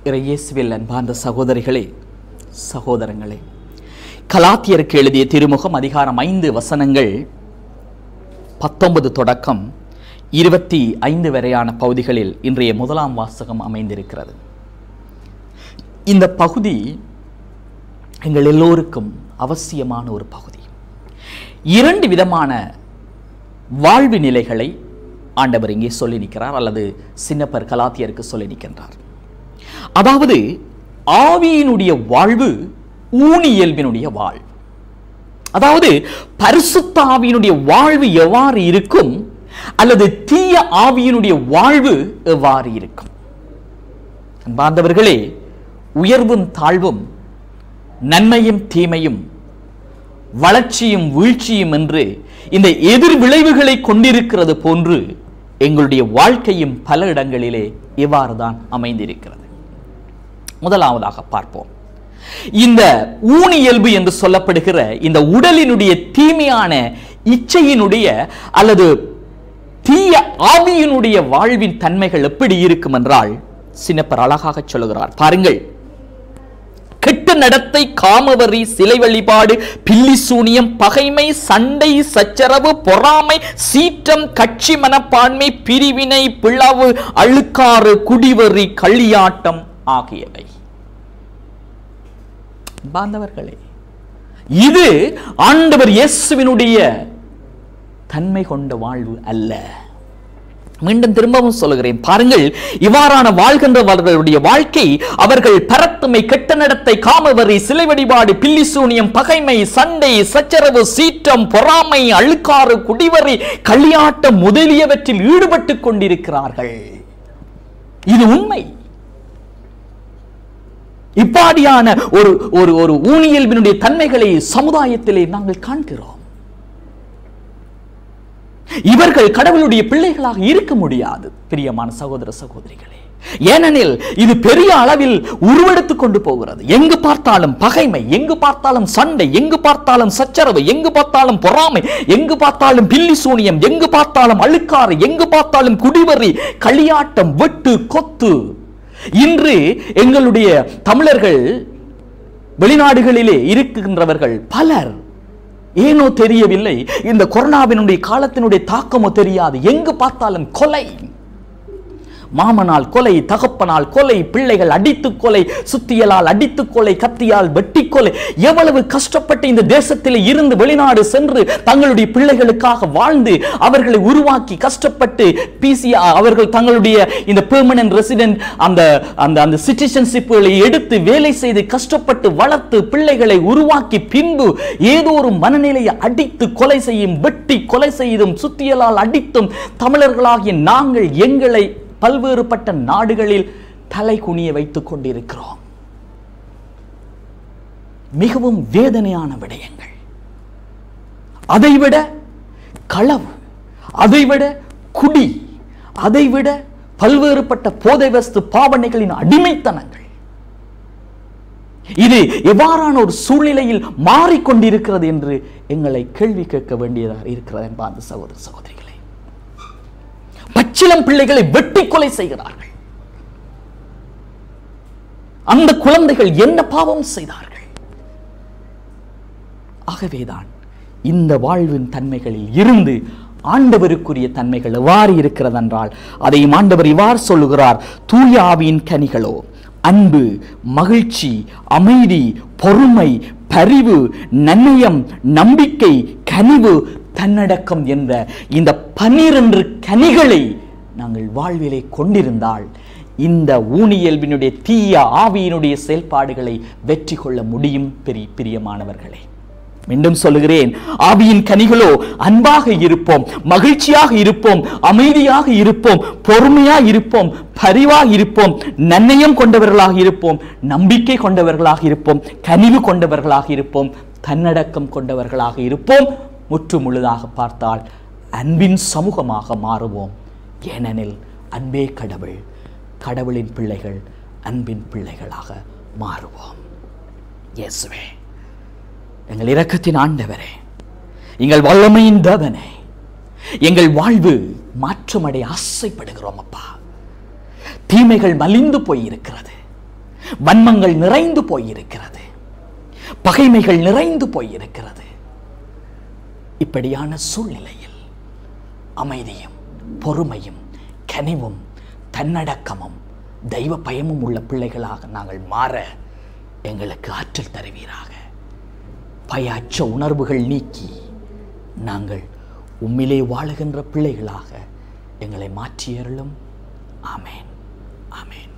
இறையேசுவில் அன்பார்ந்த சகோதரிகளே சகோதரங்களே கலாத்தியருக்கு எழுதிய திருமுகம் அதிகாரம் ஐந்து வசனங்கள் பத்தொன்பது தொடக்கம் இருபத்தி ஐந்து வரையான பகுதிகளில் இன்றைய முதலாம் வாசகம் அமைந்திருக்கிறது இந்த பகுதி எங்கள் எல்லோருக்கும் அவசியமான ஒரு பகுதி இரண்டு விதமான வாழ்வு நிலைகளை ஆண்டவர் இங்கே சொல்லி நிற்கிறார் அல்லது சின்னப்பர் கலாத்தியருக்கு சொல்லி நிற்கின்றார் அதாவது ஆவியினுடைய வாழ்வு ஊனியல்பினுடைய வாழ்வு அதாவது பரிசுத்த ஆவியினுடைய வாழ்வு எவ்வாறு இருக்கும் அல்லது தீய ஆவியினுடைய வாழ்வு எவ்வாறு இருக்கும் அன்பார்ந்தவர்களே உயர்வும் தாழ்வும் நன்மையும் தீமையும் வளர்ச்சியும் வீழ்ச்சியும் என்று இந்த எதிர் விளைவுகளை கொண்டிருக்கிறது போன்று எங்களுடைய வாழ்க்கையும் பல இடங்களிலே இவ்வாறு தான் அமைந்திருக்கிறது முதலாவதாக பார்ப்போம் இந்த ஊனியல்பு என்று சொல்லப்படுகிற இந்த உடலினுடைய தீமையான இச்சையினுடைய அல்லது தீய ஆவியினுடைய வாழ்வின் தன்மைகள் எப்படி இருக்கும் என்றால் சின்னப்பர் அழகாக சொல்லுகிறார் பாருங்கள் கெட்ட நடத்தை காமவரி சிலை வழிபாடு பில்லி சூனியம் பகைமை சண்டை சச்சரவு பொறாமை சீற்றம் கட்சி மனப்பான்மை பிரிவினை பிளவு அழுக்காறு குடிவரி களியாட்டம் ஆகியவை பாந்தவர்களே இது ஆண்டவர் இயேசுவினுடைய தன்மை கொண்ட வாழ்வு அல்ல மீண்டும் திரும்பவும் சொல்லுகிறேன் பாருங்கள் இவ்வாறான வாழ்கின்றவர்களுடைய வாழ்க்கை அவர்கள் பரத்துமை கெட்ட நடத்தை காமவரி சிலை வழிபாடு பில்லி சூனியம் பகைமை சண்டை சச்சரவு சீற்றம் பொறாமை அழுக்காறு குடிவரி களியாட்டம் முதலியவற்றில் ஈடுபட்டுக் கொண்டிருக்கிறார்கள் இது உண்மை இப்பாடியான ஒரு ஒரு ஒரு ஊனியல்பினுடைய தன்மைகளை சமுதாயத்திலே நாங்கள் காண்கிறோம் இவர்கள் கடவுளுடைய பிள்ளைகளாக இருக்க முடியாது பிரியமான சகோதர சகோதரிகளே ஏனெனில் இது பெரிய அளவில் உருவெடுத்துக் கொண்டு போகிறது எங்கு பார்த்தாலும் பகைமை எங்கு பார்த்தாலும் சண்டை எங்கு பார்த்தாலும் சச்சரவு எங்கு பார்த்தாலும் பொறாமை எங்கு பார்த்தாலும் பில்லி சூனியம் எங்கு பார்த்தாலும் அழுக்காறு எங்கு பார்த்தாலும் குடிவரி களியாட்டம் வெட்டு கொத்து இன்று எங்களுடைய தமிழர்கள் வெளிநாடுகளிலே இருக்கின்றவர்கள் பலர் ஏனோ தெரியவில்லை இந்த கொரோனாவினுடைய காலத்தினுடைய தாக்கமோ தெரியாது எங்கு பார்த்தாலும் கொலை மாமனால் கொலை தகப்பனால் கொலை பிள்ளைகள் அடித்து கொலை சுத்தியலால் அடித்து கொலை கத்தியால் வெட்டி கொலை எவ்வளவு கஷ்டப்பட்டு இந்த தேசத்தில் இருந்து வெளிநாடு சென்று தங்களுடைய பிள்ளைகளுக்காக வாழ்ந்து அவர்களை உருவாக்கி கஷ்டப்பட்டு பிசி அவர்கள் தங்களுடைய இந்த பெர்மனன்ட் ரெசிடென்ட் அந்த அந்த அந்த சிட்டிசன்ஷிப்புகளை எடுத்து வேலை செய்து கஷ்டப்பட்டு வளர்த்து பிள்ளைகளை உருவாக்கி பின்பு ஏதோ ஒரு மனநிலையை அடித்து கொலை செய்யும் வெட்டி கொலை செய்தும் சுத்தியலால் அடித்தும் தமிழர்களாகிய நாங்கள் எங்களை பல்வேறுபட்ட நாடுகளில் தலை குனிய வைத்துக் கொண்டிருக்கிறோம் மிகவும் வேதனையான விடயங்கள் அதைவிட களவு அதைவிட குடி அதைவிட பல்வேறுபட்ட போதை வஸ்து பாவனைகளின் அடிமைத்தனங்கள் இது எவ்வாறான ஒரு சூழ்நிலையில் மாறிக்கொண்டிருக்கிறது என்று எங்களை கேள்வி கேட்க வேண்டியதாக இருக்கிறது என்பார்ந்த சகோதர சகோதரிகளே பச்சிலம் பிள்ளைகளை வெட்டி கொலை செய்கிறார்கள் அந்த குழந்தைகள் என்ன பாவம் செய்தார்கள் ஆகவேதான் இந்த வாழ்வின் தன்மைகளில் இருந்து ஆண்டவருக்குரிய தன்மைகள் எவ்வாறு இருக்கிறது என்றால் அதையும் ஆண்டவர் இவ்வாறு சொல்லுகிறார் தூய ஆவியின் கனிகளோ அன்பு மகிழ்ச்சி அமைதி பொறுமை பரிவு நன்னயம் நம்பிக்கை கனிவு தன்னடக்கம் என்ற இந்த பன்னிரண்டு கனிகளை நாங்கள் வாழ்விலே கொண்டிருந்தால் இந்த ஊனியல்பினுடைய தீய ஆவியினுடைய செயல்பாடுகளை வெற்றி கொள்ள முடியும் பெரிய பிரியமானவர்களே மீண்டும் சொல்லுகிறேன் ஆவியின் கனிகளோ அன்பாக இருப்போம் மகிழ்ச்சியாக இருப்போம் அமைதியாக இருப்போம் பொறுமையாக இருப்போம் பரிவாக இருப்போம் நன்னயம் கொண்டவர்களாக இருப்போம் நம்பிக்கை கொண்டவர்களாக இருப்போம் கனிவு கொண்டவர்களாக இருப்போம் தன்னடக்கம் கொண்டவர்களாக இருப்போம் முற்று முழுதாக பார்த்தால் அன்பின் சமூகமாக மாறுவோம் ஏனெனில் அன்பே கடவுள் கடவுளின் பிள்ளைகள் அன்பின் பிள்ளைகளாக மாறுவோம் இயேசுவே எங்கள் இரக்கத்தின் ஆண்டவரே எங்கள் வல்லமையின் தேவனே எங்கள் வாழ்வு மாற்றமடைய ஆசைப்படுகிறோம் அப்பா தீமைகள் மலிந்து போயிருக்கிறது வன்மங்கள் நிறைந்து போயிருக்கிறது பகைமைகள் நிறைந்து போயிருக்கிறது இப்படியான சூழ்நிலையில் அமைதியும் பொறுமையும் கனிவும் தன்னடக்கமும் தெய்வ பயமும் உள்ள பிள்ளைகளாக நாங்கள் மாற எங்களுக்கு ஆற்றல் தருவீராக பய அச்ச உணர்வுகள் நீக்கி நாங்கள் உம்மிலே வாழுகின்ற பிள்ளைகளாக எங்களை மாற்றியருளும் ஆமேன் ஆமேன்